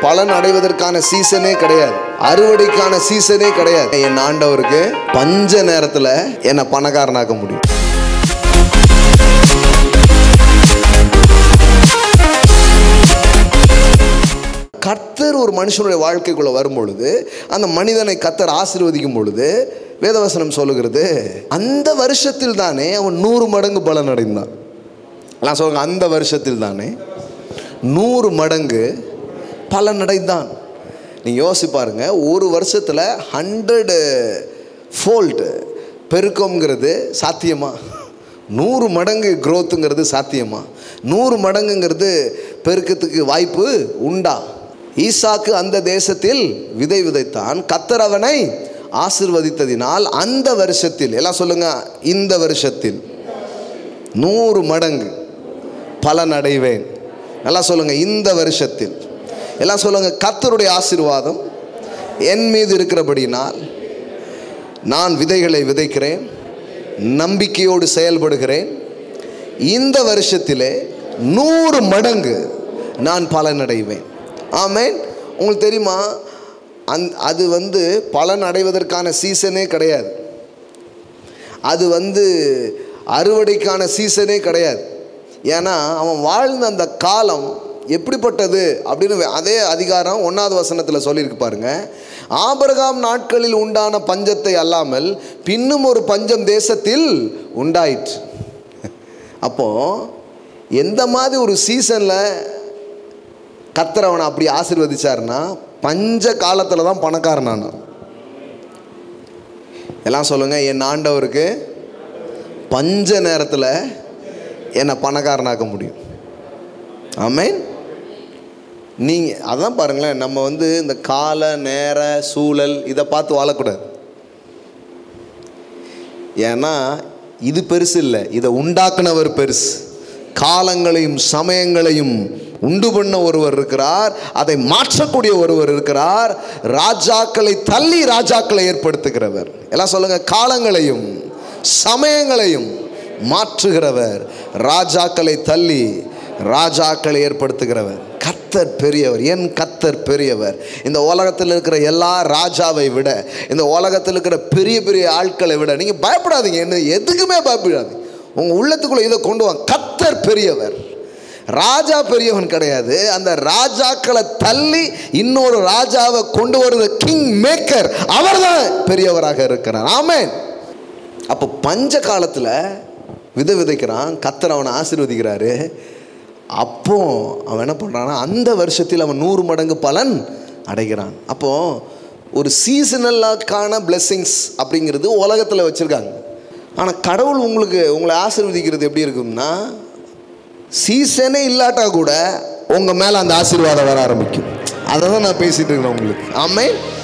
பலன் அடைவதற்கான சீசனே கிடையாது அறுவடைக்கான சீசனே கிடையாது என் ஆண்டவருக்கு பஞ்ச நேரத்துல என்னை பணக்காரனாக்க முடியும் கர்த்தர் ஒரு மனுஷனுடைய வாழ்க்கைக்குள்ள வரும் பொழுது அந்த மனிதனை கர்த்தர் ஆசீர்வதிக்கும் பொழுது வேதவசனம் சொல்லுகிறது அந்த வருஷத்தில் தானே அவன் நூறு மடங்கு பலன் அடைந்தான் நான் சொல்லுங்க அந்த வருஷத்தில் தானே நூறு மடங்கு பலன் அடைந்தான் நீங்கள் யோசிச்சு பாருங்க ஒரு வருஷத்தில் ஹண்ட்ரடு ஃபோல்டு பெருக்கம்ங்கிறது சாத்தியமா நூறு மடங்கு growthங்கிறது சாத்தியமா நூறு மடங்குங்கிறது பெருக்கத்துக்கு வாய்ப்பு உண்டா ஈசாக்கு அந்த தேசத்தில் விதை விதைத்தான் கத்தர் அவனை ஆசிர்வதித்ததினால் அந்த வருஷத்தில் எல்லாம் சொல்லுங்க இந்த வருஷத்தில் நூறு மடங்கு பலன் அடைவேன் நல்லா சொல்லுங்க இந்த வருஷத்தில் எல்லாம் சொல்லுங்க கர்த்தருடைய ஆசீர்வாதம் என் மீது இருக்கிறபடினால் நான் விதைகளை விதைக்கிறேன் நம்பிக்கையோடு செயல்படுகிறேன் இந்த வருஷத்திலே நூறு மடங்கு நான் பலன் அடைவேன் ஆமேன் உங்களுக்கு தெரியுமா அந் அது வந்து பலன் அடைவதற்கான சீசனே கிடையாது அது வந்து அறுவடைக்கான சீசனே கிடையாது ஏன்னா அவன் வாழ்ந்த அந்த காலம் எப்படிப்பட்டது அப்படின்னு அதே அதிகாரம் ஒன்றாவது வசனத்தில் சொல்லியிருக்கு பாருங்க ஆபரகாம் நாட்களில் உண்டான பஞ்சத்தை அல்லாமல் பின்னும் ஒரு பஞ்சம் தேசத்தில் உண்டாயிற்று அப்போ எந்த மாதிரி ஒரு சீசனில் கத்தர் அவனை அப்படி ஆசீர்வதிச்சாருன்னா பஞ்ச காலத்தில் தான் பணக்காரனான எல்லாம் சொல்லுங்க என் ஆண்டவருக்கு பஞ்ச நேரத்தில் என்னை பணக்காரனாக்க முடியும் ஆமேன் நீங்கள் அதான் பாருங்களேன் நம்ம வந்து இந்த கால நேர சூழல் இதை பார்த்து வாழக்கூடாது ஏன்னா இது பெருசு இல்லை இதை உண்டாக்குனவர் பெருசு காலங்களையும் சமயங்களையும் உண்டு பண்ண ஒருவர் இருக்கிறார் அதை மாற்றக்கூடிய ஒருவர் இருக்கிறார் ராஜாக்களை தள்ளி ராஜாக்களை ஏற்படுத்துகிறவர் எல்லாம் சொல்லுங்க காலங்களையும் சமயங்களையும் மாற்றுகிறவர் ராஜாக்களை தள்ளி ராஜாக்களை ஏற்படுத்துகிறவர் கத்தர் பெரியவர் என் கத்தர் பெரியவர் இந்த உலகத்தில் இருக்கிற எல்லா ராஜாவை விட இந்த உலகத்தில் இருக்கிற பெரிய பெரிய ஆட்களை விட நீங்கள் பயப்படாதீங்க என்ன எதுக்குமே பயப்படாதீங்க உங்கள் உள்ளத்துக்குள்ளே இதை கொண்டு வாங்க கத்தர் பெரியவர் ராஜா பெரியவன் கிடையாது அந்த ராஜாக்களை தள்ளி இன்னொரு ராஜாவை கொண்டு வருகிற கிங் மேக்கர் அவர்தான் பெரியவராக இருக்கிறார் ஆமேன் அப்போ பஞ்ச காலத்தில் விதை விதைக்கிறான் கத்தர் அவனை ஆசீர்வதிக்கிறாரு அப்போ அவன் என்ன பண்ணுறான்னா அந்த வருஷத்தில் அவன் நூறு மடங்கு பலன் அடைகிறான் அப்போ ஒரு சீசனல்லாக்கான பிளெஸ்ஸிங்ஸ் அப்படிங்கிறது உலகத்தில் வச்சுருக்காங்க ஆனால் கடவுள் உங்களுக்கு உங்களை ஆசீர்வதிக்கிறது எப்படி இருக்கும்னா சீசனே இல்லாட்டா கூட உங்கள் மேலே அந்த ஆசீர்வாதம் வர ஆரம்பிக்கும் அதை தான் நான் பேசிகிட்டு இருக்கிறேன் உங்களுக்கு ஆமே